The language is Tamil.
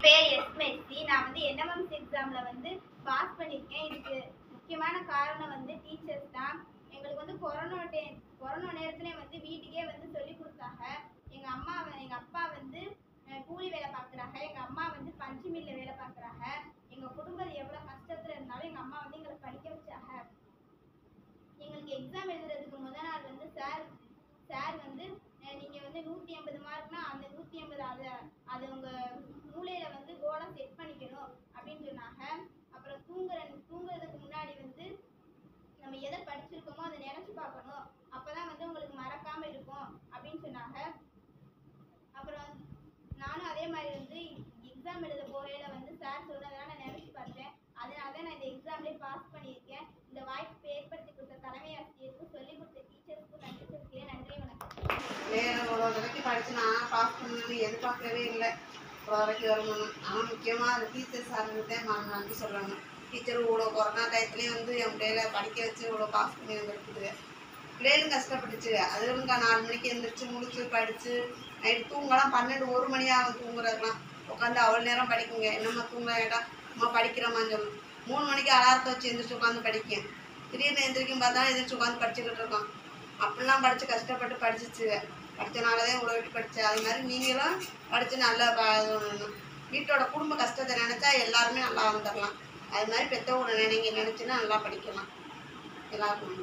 பேர் எஸ் மெஸ்ஸி நான் வந்து என்எம்எம்சி எக்ஸாம்ல வந்து பாஸ் பண்ணியிருக்கேன் இதுக்கு முக்கியமான காரணம் வந்து டீச்சர்ஸ் தான் எங்களுக்கு வந்து கொரோனா டே கொரோனா நேரத்துல வந்து வீட்டுக்கே வந்து சொல்லி கொடுத்தாங்க எங்க அம்மா வ- எங்க அப்பா வந்து அஹ், கூலி வேலை பார்க்குறாங்க எங்க அம்மா வந்து பஞ்சு மில்ல வேலை பார்க்குறாங்க எங்க குடும்பம் எவ்வளவு கஷ்டத்துல இருந்தாலும் எங்க அம்மா வந்து எங்களை படிக்க வச்சாங்க எங்களுக்கு எக்ஸாம் எழுதுறதுக்கு முத நாள் வந்து சார் சார் வந்து அஹ், நீங்க வந்து நூத்தி எண்பது மார்க்னா அந்த நூத்தி எண்பது அதை அது உங்க மூளையில வந்து கோலா செட் பண்ணிக்கணும் அப்படின்னு சொன்னாங்க அப்புறம் தூங்குற தூங்குறதுக்கு முன்னாடி வந்து நம்ம எதை படிச்சிருக்கோமோ அதை நினைச்சு பார்க்கணும் அப்பதான் வந்து உங்களுக்கு மறக்காம இருக்கும் அப்படின்னு சொன்னாங்க அப்புறம் நானும் அதே மாதிரி வந்து எக்ஸாம் எழுத போறையில வந்து சார் சொன்னதெல்லாம் நான் நினைச்சு பார்த்தேன் அதனால தான் நான் இந்த எக்ஸாம்லேயே பாஸ் பண்ணியிருக்கேன் இந்த வாய்ப்பு ஏற்படுத்தி கொடுத்த தலைமை ஆசிரியருக்கும் சொல்லிக் கொடுத்த டீச்சர்ஸ்க்கும் நன்றி சொல்கிறேன் நன்றி வணக்கம் வேற ஒரு வரைக்கும் படிச்சு நான் பாஸ் பண்ணணும்னு எதிர்பார்க்கவே இல்லை ஒரு வரைக்கும் வரணும்னு ஆனால் முக்கியமாக அந்த டீச்சர் சார்கிட்டே நான் நன்றி சொல்லணும் டீச்சர் இவ்வளோ கொரோனா டயத்துலேயும் வந்து என் பிள்ளைகளை படிக்க வச்சு இவ்வளோ பாஸ் பண்ணி வந்துருக்குது பிள்ளைகளும் கஷ்டப்பட்டுச்சு அதுவும் நாலு மணிக்கு எழுந்திரிச்சு முடிச்சு படித்து நைட்டு தூங்கலாம் பன்னெண்டு ஒரு மணி ஆகும் தூங்குறதுலாம் உட்காந்து அவ்வளோ நேரம் படிக்குங்க என்னம்மா தூங்க வேண்டாம் அம்மா படிக்கிறோமான்னு சொல்லணும் மூணு மணிக்கு அலாரத்தை வச்சு எந்திரிச்சு உட்காந்து படிக்கேன் திடீர்னு எந்திரிக்கும் பார்த்தா எந்திரிச்சு உட்காந்து படிச்சுக்கிட்டு இருக்கோம் அப்படிலாம் படித்து கஷ்டப்பட்டு படிச்சிச்சு படித்தனால தான் இவ்வளோ விட்டு படித்தேன் அது மாதிரி நீங்களும் படித்து நல்லா ப- இது பண்ணணும். வீட்டோட குடும்ப கஷ்டத்தை நினச்சா எல்லாருமே நல்லா வந்துடலாம் அது மாதிரி பெற்றவங்கள நினைங்க நினச்சின்னா நல்லா படிக்கலாம் எல்லாருக்கும்